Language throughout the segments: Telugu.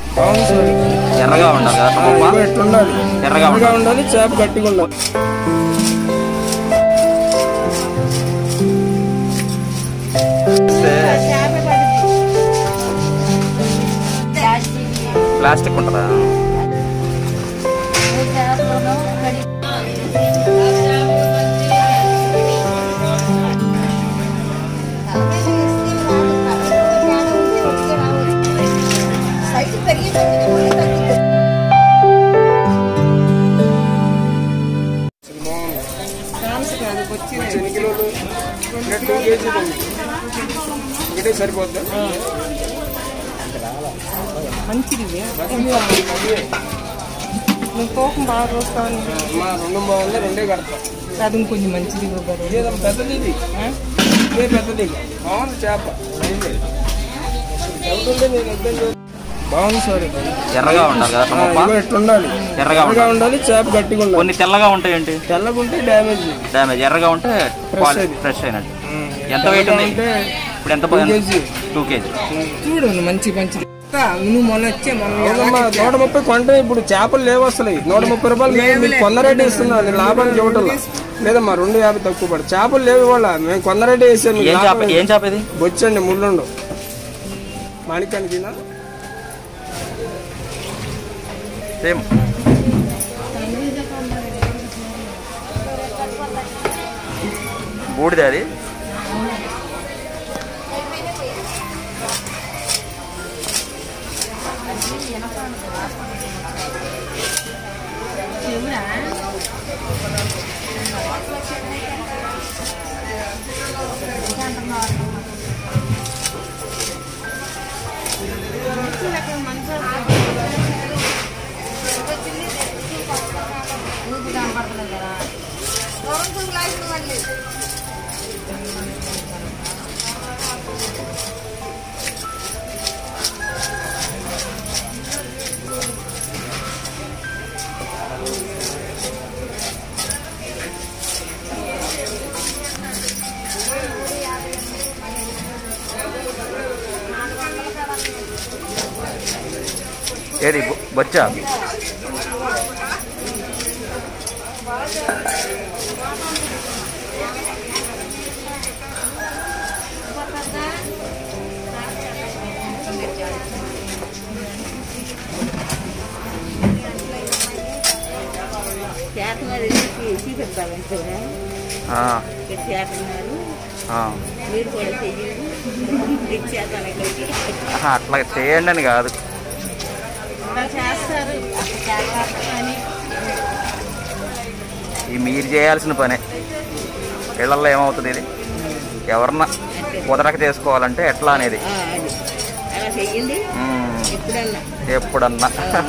అవును సార్ ఎర్రగా ఉండాలి కదా ఆ, పప్పు? ఇగో ఎట్లా ఉండాలి ఎర్రగా ఎర్రగా ఉండాలి ఉండాలి చేప గట్టిగా ఉండాలి ప్లాస్టిక్ ఉంటుందా ఎన్ని కిలోలు ఇంకా టూ కేజీలు ఉంది. ఒకటే సరిపోద్దా మంచిది ఇవి. నువ్వు తూకం బాగా చూస్తావు మా రెండు బాగుంది రెండే కడతా అది ఇంకొంచెం మంచిది ఇవ్వగలరు ఇదేదో పెద్దది ఇది ఇదే పెద్దది బాగుంది చేప ఎవరుంటే నేను ఇబ్బంది లేదు. బాగుంది సార్ ఇది. ఎర్రగా ఉండాలి కదా ఆ, పప్పు? ఇగో ఎట్లా ఉండాలి ఎర్రగా ఎర్రగా ఉండాలి ఉండాలి చేప గట్టిగా ఉండాలి కొన్ని తెల్లగా ఉంటాయండి తెల్లగుంటే డ్యామేజ్ డ్యామేజ్ ఎర్రగా ఉంటే అది. ఫ్రెష్ అయినట్టు ఎంత weight ఉంది? అంటే ఇప్పుడు ఎంత two kg. టూ కేజీ చూడు నువ్వు మంచి మంచిది అక్క, నువ్వు మొన్న వచ్చే మొన్న అవునమ్మా నూట ముప్పై కొంటే ఇప్పుడు చేపలు లేవు అసలు నూట ముప్పై రూపాయలు మేము మీకు కొంద రేటు ఇస్తున్నాను నేను లాభానికి ఇవ్వటం లేదమ్మా రెండు యాభై తక్కువ పడి చేపలు లేవు ఇవాళ మేము కొంద రేటే వేసాను ఏం చేప ఏం చేప ఇది బొచ్చండి ముళ్ళుండు మాణిక్యానికి సేమ్ బూడిద అది ఏది బొ- బొచ్చా చేతనారు చూపిస్తామంటే ఆ, చేతనారు ఆ. మీరు కూడా చెయ్యండి ఇచ్చేతాను ఇక్కడికి ఆహా, అట్లా చేయండి అని కాదు అలా చేస్తారు చేస్తారు అని ఇది మీరు చేయాల్సిన పనే ఇళ్లలో ఏమవుతుంది ఇది ఎవరన్నా కుదరక చేసుకోవాలంటే ఎట్లా అనేది ఆ, అది అలా చెయ్యండి మ్మ్. ఎప్పుడన్నా ఎప్పుడన్నా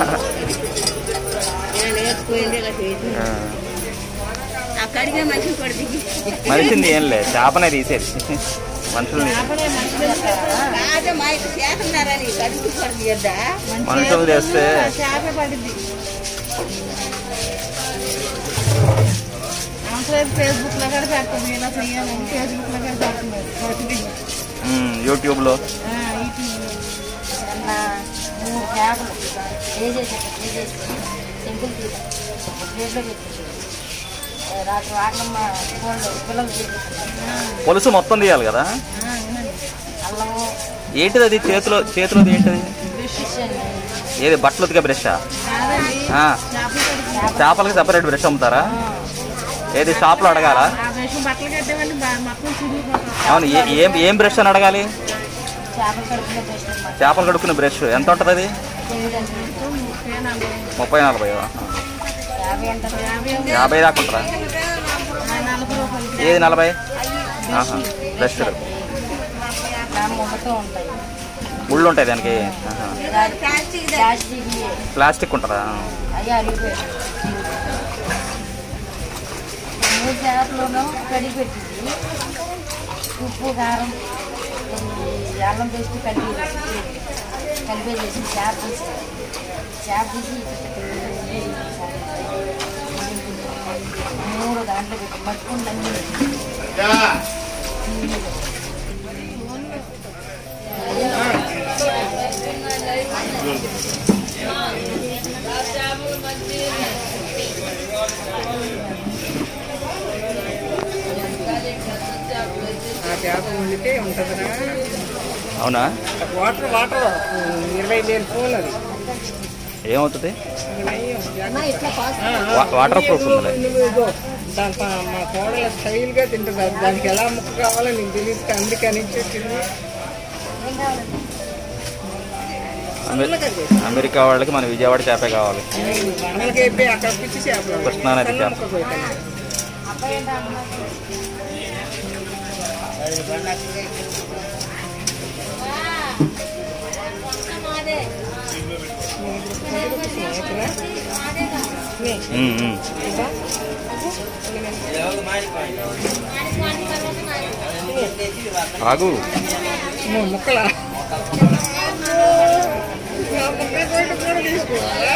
ఇలా నేర్చుకోండి ఇలా చేయండి ఆ. అక్కడికే మంచి పడుతుంది మనిషింది ఏం లేదు చేపనే తీసేది మనుషుల్ని కాదు మా ఇంటి చేతన్నారని కడుపు పడుతుంది కదా మనుషులు చేస్తే చేప పడుద్ది ఫేస్బుక్ లో కూడా పెడతాం ఇలా చెయ్యాలని ఫేస్బుక్ లో కూడా పెడుతున్నారు మ్మ్, యూట్యూబ్లో మూడు చేపలు వేసేసి వేసేసి సింపుల్ ప్లేట్లో పెట్టేసి రాత్రి వాటలమ్మ ఫోన్లో పిల్లలు చేసేసి పులుసు మొత్తం తీయాలి కదా అల్లము ఏంటిది అది చేతిలో చేతిలోది ఏంటిది ఫిష్ అండి ఏది బట్టలు ఉతికే బ్రషా కాదండి ఆ, చేపలు చేపలకి సెపరేట్ బ్రష్ అమ్ముతారా ఏది షాప్లో అడగాల ఆ విషయం బట్టలు కట్టేవాళ్ళు మొత్తం చిరిగిపోతాం అవును ఏ- ఏం ఏం బ్రష్ అని అడగాలి చేపలు కడుపులో బెస్ట్ అనమాట చేపలు కడుక్కునే బ్రష్ ఎంత ఉంటుంది అది ముప్పై నలభై ముప్పై నలభై ఆహా. యాభై అంటారు యాభై యాభై దాకా ఉంటుందా నలభై రూపాయలు ఏది నలభై ఆహా బ్రష్ దాని ముమ్మతో ఉంటాయి ముళ్ళు ఉంటాయి దానికి ఆహా. ప్లాస్టిక్ ప్లాస్టిక్ ఉంటుందా అయ్యి అరిగిపోయాయి మూడు చేపలను కడిగి పెట్టింది ఉప్పు కారం ఈ అల్లం పేస్ట్ కలిపి కలిపేసేసి చేప తీసి చేప తీసి మూడు దాంట్లో పెట్టి మట్టుకుంటే అన్ని చేప వండితే ఉంటుందిరా అవునా వాటర్ వాటర్ ఇరవై వేలు ఫోన్ అది ఏమవుతుంది అది నయ్యం. వా- వాటర్ ప్రూఫ్ ఉందిలే నువ్వు ఇదో దాని ప- మా కోడల స్టైల్గా తింటుంది అది దానికి ఎలా ముక్క కావాలో నీకు తెలియదు అందుకని నుంచి వచ్చింది అమె- అమెరికా వాళ్ళకి మన విజయవాడ చేపే కావాలి మనకి అయిపోయి అక్కడ పిచ్చి చేపలు కృష్ణానది చేప. ముక్క పోయిపోయింది. ఇక్కడ నీ, ఉమ్, ఉమ్. ఇదా? ఆగు అమ్మో, ముక్కలా నా ముక్కలు పోయిన కూడా తీసుకోవాలా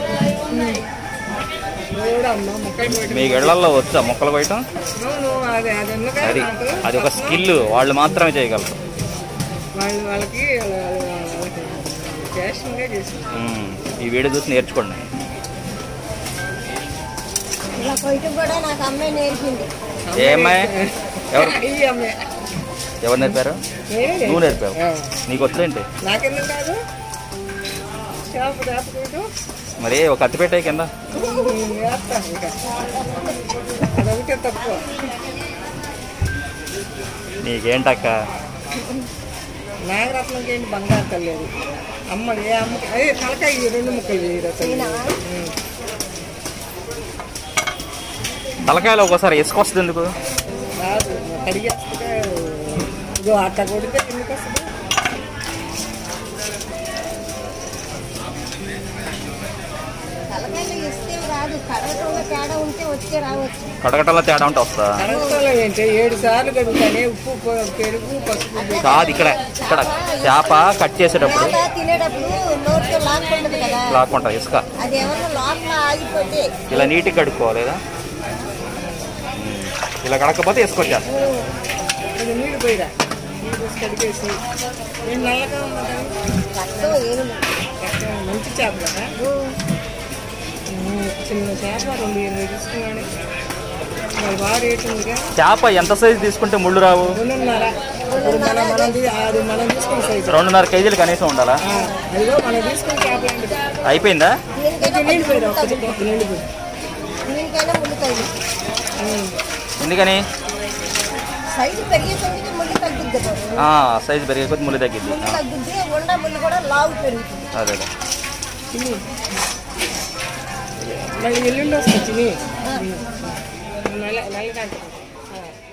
చూడమ్మా ముక్కలు పోయిన మీ ఇళ్లలో వచ్చా మొక్కలు కొయ్యటం అవును అది అది ఎందుకు అది నాకు అది ఒక స్కిల్ వాళ్ళు మాత్రమే చేయగలరు వాళ్ళు వాళ్ళకి వాళ్ళ- వాళ్ళకి ఫ్యాషన్గా చేసి ఉమ్, ఈ వీడియో చూసి నేర్చుకోండి ఇలా కొయ్యటం కూడా నాకు అమ్మాయి నేర్పింది ఏ అమ్మాయి ఎవరు ఈ అమ్మాయి ఎవరు నేర్పారు నేనే నువ్వు నేర్పావు ఆ. నీకు వచ్చేంటి నాకెందుకు కాదు చేప చేపకూడదు మరి ఒక కత్తి పెట్టాయి కింద వేస్తాను ఇంకా అదొకటే తక్కువ నీకేంటక్క నాగరత్నంకి ఏంటి బంగారు తల్లేదు అమ్మ ఏ అమ్మకి అదే తలకాయ ఈ రెండు ముక్కలు వేయరు తల్లి తలకాయలో ఒకసారి ఇసుక వస్తుంది ఎందుకు రాదు కడిగేస్తే ఇదో అట్ట కొడితే ఎందుకు వస్తుంది తలకాయలు ఇస్తే రాదు కడగటంలో తేడా ఉంటే వచ్చే రావచ్చు కడగటంలో తేడా ఉంటే వస్తా కడగటంలో ఏంటి ఏడు సార్లు కడుగుతానే ఉప్పు ప- పెరుగు పసుపు వేసి. కాదు ఇక్కడ ఇక్కడ చేప కట్ చేసేటప్పుడు బాగా తినేటప్పుడు నోట్లో లాక్కుంటది కదా లాక్కుంటా ఇసుక అది ఏమన్నా లోపల ఆగిపోతే ఇలా నీట్గా కడుక్కోవాలి లేదా ఉమ్, ఇలా కడకపోతే ఇసుక వచ్చేస్తా ఇది నీళ్ళు పోయిరా నీళ్ళు పోసి కడిగేసి ఏం నల్లగా ఉన్నదా రక్తం ఏమి రక్తం మంచి చేప కదా ఉమ్, చిన్న చేప రెండు ఇరవై తీసుకున్నాడు మరి బాగా రేటు ఉందిగా చేప ఎంత సైజు తీసుకుంటే ముళ్ళు రావు రెండున్నర ఇప్పుడు మనం మనం తీ- అది మనం తీసుకున్న సైజు రెండున్నర కేజీలు కనీసం ఉండాలా ఆ, అదిగో మనం తీసుకున్న చేప ఏంటి అయిపోయిందా కొంచెం నీళ్ళు పోయిరా కొంచెం కొంచెం నీళ్ళు పోయి దీనికైనా ముళ్ళు తగ్గి ఎందుకని సైజు పెరిగే కొద్దిగా ముళ్ళు తగ్గుద్ది బాబు. ఆ, సైజు పెరిగే కొద్ది ముళ్ళు తగ్గిద్ది ముళ్ళు ఆ, తగ్గుద్ది ఉండ ముళ్ళు కూడా లావు పెరుగుతుంది అదే అదే చిన్ని మళ్ళీ ఎల్లుండి వస్తా చిన్ని నెల నెల కంటే